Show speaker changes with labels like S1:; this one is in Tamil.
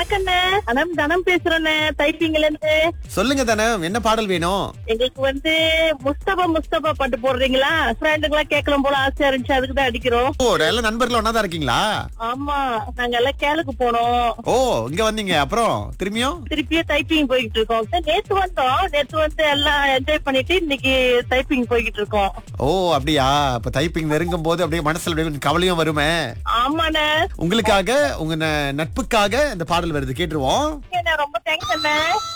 S1: வணக்கண்ணே அனம் தனம் பேசுறேண்ணே டைப்பிங்ல இருந்து
S2: சொல்லுங்க தனம் என்ன பாடல் வேணும்
S1: எங்களுக்கு வந்து முஸ்தபா முஸ்தபா பாட்டு போடுறீங்களா ஃப்ரெண்டுங்களா கேட்கலாம் போல ஆசையா இருந்துச்சு அதுக்கு தான் அடிக்கிறோம்
S2: ஓ நல்ல நண்பர்கள் ஒன்னா தான் இருக்கீங்களா
S1: ஆமா நாங்க எல்லாம் கேளுக்கு போனோம்
S2: ஓ இங்க வந்தீங்க அப்புறம் திரும்பியும்
S1: திருப்பியும் டைப்பிங் போய்கிட்டு இருக்கோம் நேத்து வந்தோம் நேத்து வந்து எல்லாம் என்ஜாய் பண்ணிட்டு இன்னைக்கு டைப்பிங் போய்கிட்டு இருக்கோம்
S2: ஓ அப்படியா இப்ப டைப்பிங் நெருங்கும் போது அப்படியே மனசுல அப்படியே கொஞ்சம் கவலையும் வருமே
S1: ஆமாண்ணே
S2: உங்களுக்காக உங்க ந- நட்புக்காக இந்த பாடல் வருது கேட்டுருவோம்
S1: ரொம்ப தேங்க்ஸ் அண்ணே